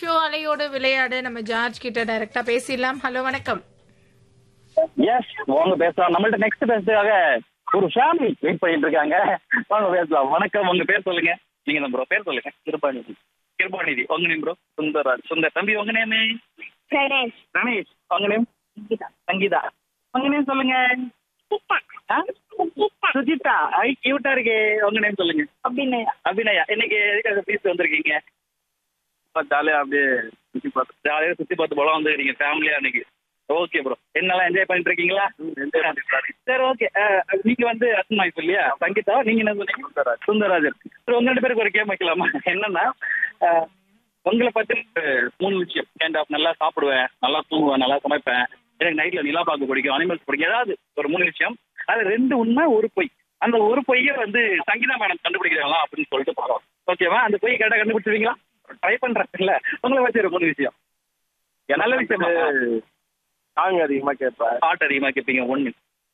Show அலையோடு விளையாடு நம்ம ஜார்ஜ் கிட்ட டைரக்டா பேசிடலாம் ஹலோ வணக்கம் எஸ் வாங்க பேசலாம் நம்மள்ட்ட நெக்ஸ்ட் பேசுறதுக்காக ஒரு ஃபேமிலி வெயிட் பண்ணிட்டு இருக்காங்க வாங்க பேசலாம் வணக்கம் உங்க பேர் சொல்லுங்க நீங்க தான் ப்ரோ பேர் சொல்லுங்க கிருபாநிதி கிருபாநிதி உங்க நேம் ப்ரோ சுந்தரராஜ் சுந்தர் தம்பி உங்க நேம் பிரணேஷ் ரமேஷ் உங்க நேம் சங்கீதா உங்க நேம் சொல்லுங்க ஆ? சுஜிதா ஐ கியூட்டா இருக்கே உங்க நேம் சொல்லுங்க அப்படின்னு அபிநயா இன்னைக்கு எதுக்காக பீஸ் வந்திருக்கீங்க ஜாலியா அப்படியே சுத்தி பார்த்து ஜாலியா சுத்தி பார்த்து போல வந்துருக்கீங்க ஃபேமிலியா இன்னைக்கு ஓகே ப்ரோ என்னெல்லாம் என்ஜாய் பண்ணிட்டு இருக்கீங்களா சரி ஓகே நீங்க வந்து அசன் வாய்ப்பு இல்லையா சங்கீதா நீங்க என்ன சொன்னீங்க சுந்தரராஜ் சுந்தரராஜன் சரி உங்க ரெண்டு பேருக்கு ஒரு கேம் வைக்கலாமா என்னன்னா அஹ், உங்களை பத்தி ஒரு மூணு விஷயம் கைண்ட் ஆஃப் நல்லா சாப்பிடுவேன் நல்லா தூங்குவேன் நல்லா சமைப்பேன் எனக்கு நைட்ல நிலா பார்க்க பிடிக்கும் அனிமல்ஸ் பிடிக்கும் ஏதாவது ஒரு மூணு விஷயம் அது ரெண்டு உண்மை ஒரு பொய் அந்த ஒரு பொய்யை வந்து சங்கீதா மேடம் கண்டுபிடிக்கிறாங்களா அப்படின்னு சொல்லிட்டு பார்க்கலாம் ஓகேவா அந்த பொய் கேட்டா கண்டுபிடிச்சிருவீங்களா ட்ரை பண்றேன்ல உங்களை வச்சு ஒரு மூணு விஷயம் நல்ல விஷயம் சாங் அதிகமா கேட்பேன் பாட்டு அதிகமா கேட்பீங்க ஒண்ணு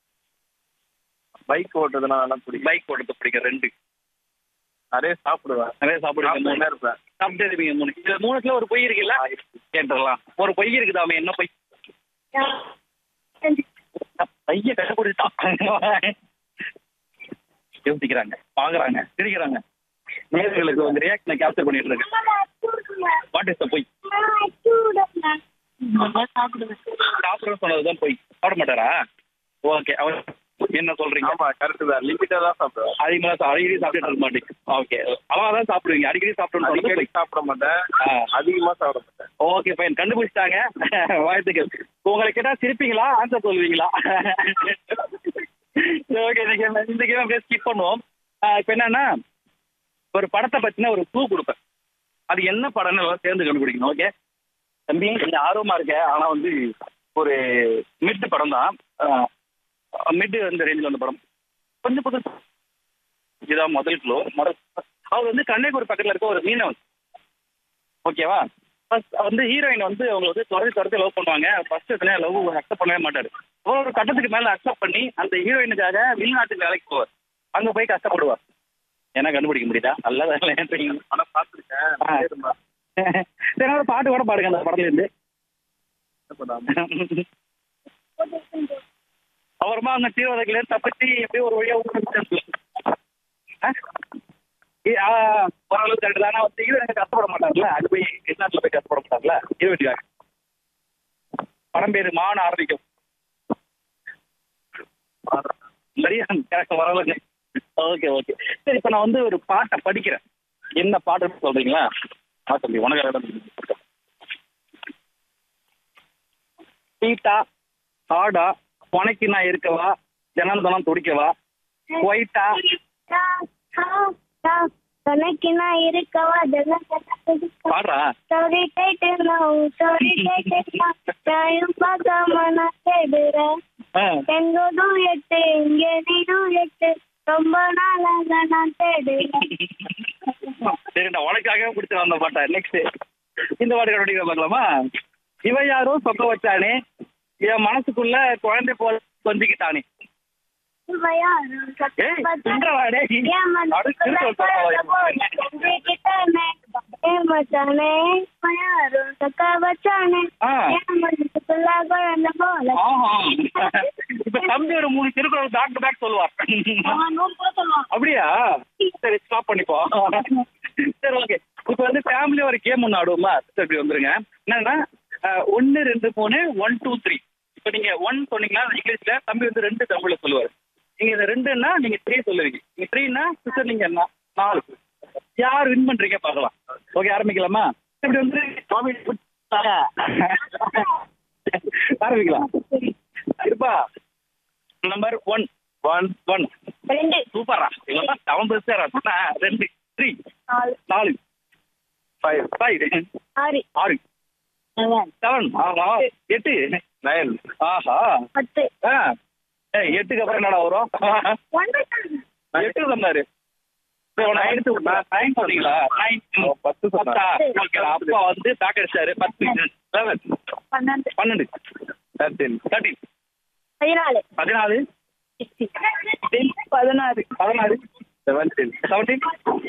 பைக் ஓட்டுறதுனா நல்லா பிடிக்கும் பைக் ஓடுறது பிடிக்கும் ரெண்டு நிறைய சாப்பிடுவேன் நிறைய சாப்பிடுவீங்க மூணு சாப்பிட்டுட்டே இருப்பேன் சாப்பிட்டே இருப்பீங்க மூணு இது மூணுத்துல ஒரு பொய் இருக்குல்ல கேட்டுடலாம் ஒரு பொய் இருக்குதாமே என்ன பொய் பைய கண்டுபிடிச்சான் யோசிக்கிறாங்க பாக்குறாங்க சிரிக்கிறாங்க நேர்களுக்கு வந்து ரியாக்ஷனை கேப்சர் பண்ணிட்டு இருக்கு வாட் இஸ் த பொய் சாப்பிட சொன்னதுதான் பொய் சாப்பிட மாட்டாரா ஓகே அவர் என்ன சொல்றீங்க ஆமா கரெக்ட் தான் லிமிட்டா தான் சாப்பிடுவேன் அதிகமா சா- அடிக்கடி சாப்பிட்டு இருக்க மாட்டேங்க ஓகே அளவா தான் சாப்பிடுவீங்க அடிக்கடி சாப்பிடணும் அடிக்கடி சாப்பிட மாட்டேன் ஆ. அதிகமா சாப்பிட மாட்டேன் ஓகே ஃபைன் கண்டுபிடிச்சிட்டாங்க வாழ்த்துக்கள் உங்களை கேட்டா சிரிப்பீங்களா ஆன்சர் சொல்லுவீங்களா ஓகே இந்த கேம் இந்த கேம் அப்படியே ஸ்கிப் பண்ணுவோம் இப்போ என்னன்னா ஒரு படத்தை பத்தின ஒரு க்ளூ கொடுப்பேன் அது என்ன படம்னு எல்லாம் சேர்ந்து கண்டுபிடிக்கணும் ஓகே தம்பி கொஞ்சம் ஆர்வமா இருக்க ஆனா வந்து ஒரு மிட் படம் தான் மிட் இந்த ரேஞ்சில் வந்த படம் கொஞ்சம் புதுசு இதுதான் முதல் க்ளூ முதல் அவர் வந்து கன்னியாகுமரி பக்கத்துல இருக்க ஒரு மீனவன் ஓகேவா ஃபர்ஸ்ட் வந்து ஹீரோயின் வந்து அவங்க வந்து துரத்தி துரத்தி லவ் பண்ணுவாங்க ஃபர்ஸ்ட் எத்தனை லவ் அக்செப்ட் பண்ணவே மாட்டாரு அப்புறம் ஒரு கட்டத்துக்கு மேல அக்செப்ட் பண்ணி அந்த ஹீரோயினுக்காக வெளிநாட்டுக்கு வேலைக்கு போவார் அங்க போய் கஷ்டப்படுவார் என்ன கண்டுபிடிக்க முடியுதா நல்லா தான் ஆனா பாத்துருக்கேன் ஆ. சரி ஒரு பாட்டு கூட பாடுங்க அந்த படத்துல இருந்து அப்புறமா அங்க தீவிரவாதிகள தப்பிச்சு எப்படியும் ஒரு வழியா ஊருக்கு ஓரளவுக்கு கரெக்ட் தான் ஆனா வந்து ஹீரோயின் கஷ்டப்பட மாட்டாங்கல்ல அது போய் வெளிநாட்டுல போய் கஷ்டப்பட மாட்டாங்கல்ல ஹீரோயினுக்காக படம் பேரு மான ஆரம்பிக்கும் சரியா எனக்கு வரலங்க ஓகே ஓகே சரி இப்போ நான் வந்து ஒரு பாட்டை படிக்கிறேன் என்ன பாட்டுன்னு சொல்றீங்களா ஆ தம்பி உனக்கு சீட்டா ஆடா உனக்கு நான் இருக்கவா தினம் தினம் துடிக்கவா ஒயிட்டா தனக்கு நான் இருக்கவா பாடுறா சாரி டைட்டு நான் சாரி டைட்டு நான் பார்க்காம நான் தேடுறேன் ஆ, எங்கதும் எட்டு இங்க நீடும் எட்டு ரொம்ப நாளாக நான் தேடுறேன் சரி நான் உனக்காகவே பிடிச்ச வந்த பாட்டா நெக்ஸ்ட் இந்த பாட்டு கண்டுபிடிக்க பார்க்கலாமா இவ யாரோ சொக்க வச்சானே என் மனசுக்குள்ள குழந்தை போல கொஞ்சிக்கிட்டானே ஏய், சுண்டரா டேய். அட, திரும்ப சொல்றா. ஆ. ஆஹா. இப்ப தம்பி ஒரு மூணு திருக்குறள் பேக் டு பேக் சொல்லுவார் அப்படியா சரி ஸ்டாப் பண்ணிப்போம் சரி ஓகே இப்போ வந்து ஃபேமிலி ஒரு கேம் ஒன்று ஆடுவோமா இப்படி வந்துருங்க என்னன்னா ஒன்று ரெண்டு மூணு ஒன் டூ த்ரீ இப்போ நீங்க ஒன் சொன்னீங்கன்னா இங்கிலீஷ்ல தம்பி வந்து ரெண்டு தமிழ்ல சொல்லுவார் நீங்க இந்த ரெண்டுன்னா நீங்க த்ரீ சொல்லுவீங்க நீங்க த்ரீனா சிஸ்டர் நீங்க என்ன நாலு யார் வின் பண்றீங்க பார்க்கலாம் ஓகே ஆரம்பிக்கலாமா இப்படி வந்து ஆரம்பிக்கலாம் இருப்பா நம்பர் ஒன் ஒன் ஒன் ரெண்டு சூப்பரா இவன் அவன் பெருசாரா சொன்னா ரெண்டு த்ரீ நாலு நாலு ஃபைவ் ஃபைவ் ஆறு ஆறு செவன் செவன் ஆமா எட்டு நைன் ஆஹா பத்து ஆ ஏய், எட்டுக்கு அப்புறம் என்னடா வரும் ஒன்பது எட்டு சொன்னாரு நைன் நைன் சொன்னீங்களா நைன் பத்து சொன்னேன். பத்தா ஓகே அப்பா வந்து பேக் அடிச்சாரு பத்து லெவன் பன்னெண்டு பன்னெண்டு தேர்ட்டீன் தேர்ட்டின் பதினாலு பதினாலு பதினாறு பதினாறு செவன்டீன் செவன்டீன்